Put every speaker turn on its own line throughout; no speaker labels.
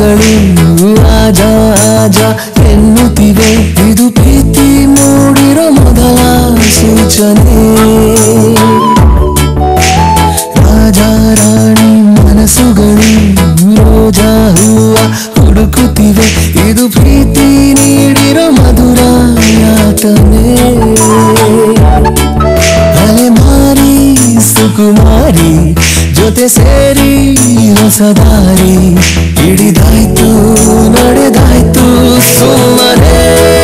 ಕನಸುಗಳು ಆಜ ಆಜ ಎನ್ನುತ್ತಿವೆ ಇದು ಪ್ರೀತಿ ಮೂಡಿರೋ ಮೊದಲ ಸೂಚನೆ ರಾಜ ರಾಣಿ ಮನಸ್ಸುಗಳು ರೋಜಾ ಹೂವ ಹುಡುಕುತ್ತಿವೆ ಇದು ಪ್ರೀತಿ ನೀಡಿರೋ ಮಧುರ ಯಾತನೆ ಅಲೆಮಾರಿ ಸುಕುಮಾರಿ ಜೊತೆ ಸೇರಿ ಹೊಸದಾರಿ ಹಿಡಿದಾಯ್ತು ನಡೆದಾಯ್ತು ಸುಮ್ಮನೆ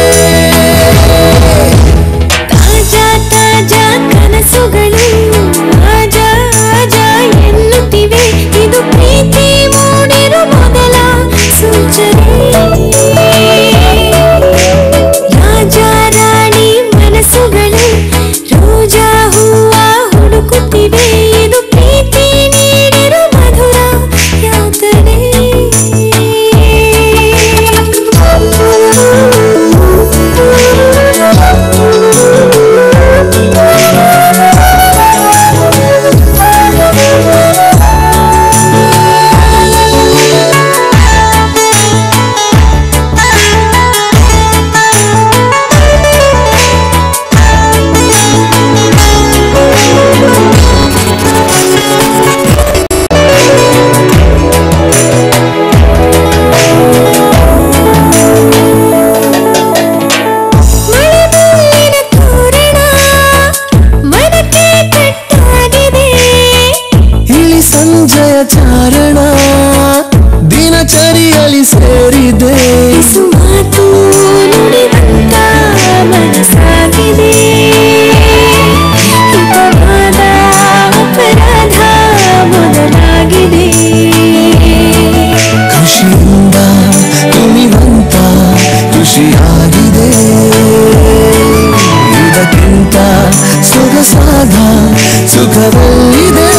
ತಾಜಾ ತಾಜಾ ಕನಸುಗಳು ಆಜ ಆಜ ಎನ್ನುತ್ತಿವೆ ಇದು ಪ್ರೀತಿ ಮೂಡಿರೋ ಮೊದಲ ಸೂಚನೆ ರಾಜ ರಾಣಿ ಮನಸ್ಸುಗಳು ರೋಜಾ ಹೂವ ಹುಡುಕುತ್ತಿವೆ ಇದು ಪ್ರೀತಿ ನೀಡಿರೋ ಮಧುರ ಯಾತನೆ ಮಳೆಬೀಳಿನ ತೋರಣ ಮನಕ್ಕೆ ಕಟ್ಟಾಗಿದೆ
ಇಳಿ ಸಂಜಯ ಚಾರಣ ದಿನಚರಿಯಲ್ಲಿ ಸೇರಿದೆ
ಬಿಸು ಮಾತು ನುಡಿದಂತ ಮನಸ್ಸಾಗಿದೆ ಹಿತವಾದ ಅಪರಾಧ ಮೊದಲಾಗಿದೆ
ಖುಷಿಯಿಂದ ಕುಣಿವಂತ ಖುಷಿಯಾಗಿದೆ ಇದಕ್ಕಿಂತ ಸೊಗಸಾದ ಸುಖವಲ್ಲಿದೆ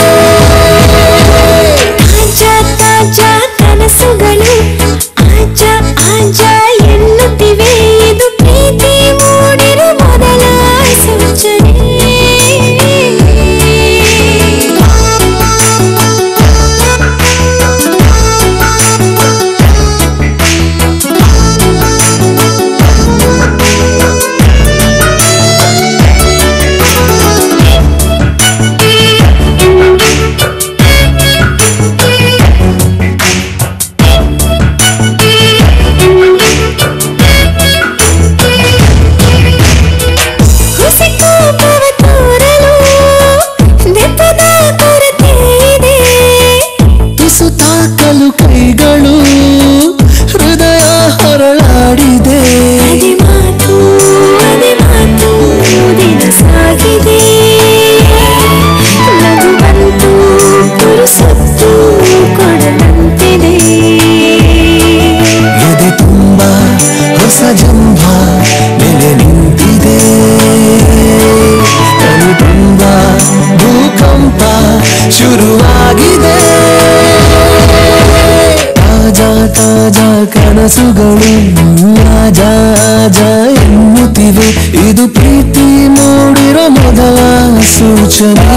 ತಾಜಾ ತಾಜಾ ಕನಸುಗಳು ಆಜ ಆಜ ಎನ್ನುತ್ತಿವೆ ಇದು ಪ್ರೀತಿ ಮೂಡಿರೋ ಮೊದಲ ಸೂಚನೆ ಹೊಸ ಕೋಪವ ತೋರಲು ನೆಪದ ಕೊರತೆ ಇದೆ
ತುಸು ತಾಕಲು ಕೈಗಳು ಹೃದಯ ಹೊರಳಾಡಿದೆ
ಅದೇ ಮಾತು ಅದೇ ಮಾತು ದಿನ ಸಾಗಿದೆ ನಗುವಂತೂ ಪುರುಸೊತ್ತು ಕೊಡದಂತಿದೆ
ಎದೆ ತುಂಬ ಹೊಸ ಜಂಭ ನೆಲೆ ನಿಂತಿದೆ ಕನು ತುಂಬ ಭೂಕಂಪ ಶುರುವಾಗಿದೆ ತಾಜಾ ತಾಜಾ ಕನಸುಗಳು ಆಜ ಆಜ ಎನ್ನುತ್ತಿವೆ ಇದು ಪ್ರೀತಿ ಮೂಡಿರೋ ಮೊದಲ ಸೂಚನೆ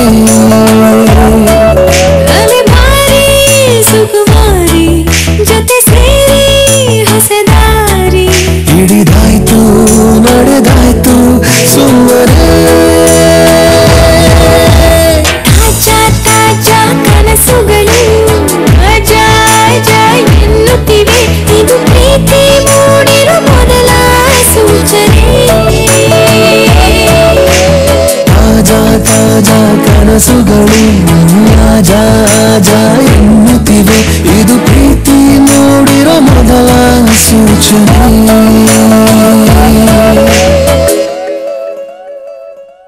ಅಲೆಮಾರಿ ಸುಕುಮಾರಿ ಜೊತೆ ಸೇರಿ ಹೊಸದಾರಿ
ಹಿಡಿದಾಯ್ತು ನಡೆದಾಯ್ತು ಸುಮ್ಮನೆ
ತಾಜಾ ತಾಜಾ ಕನಸುಗಳು ಅಜ ಅಜ ಎನ್ನುತ್ತಿವೆ ಇದು ಪ್ರೀತಿ ಮೂಡಿರೋ ಮೊದಲ ಸೂಚನೆ
ತಾಜಾ ತಾಜಾ ಕನಸುಗಳು ಆಜ ಆಜ ಎನ್ನುತ್ತಿವೆ ಇದು ಪ್ರೀತಿ ಮೂಡಿರೋ ಮೊದಲ ಸೂಚನೆ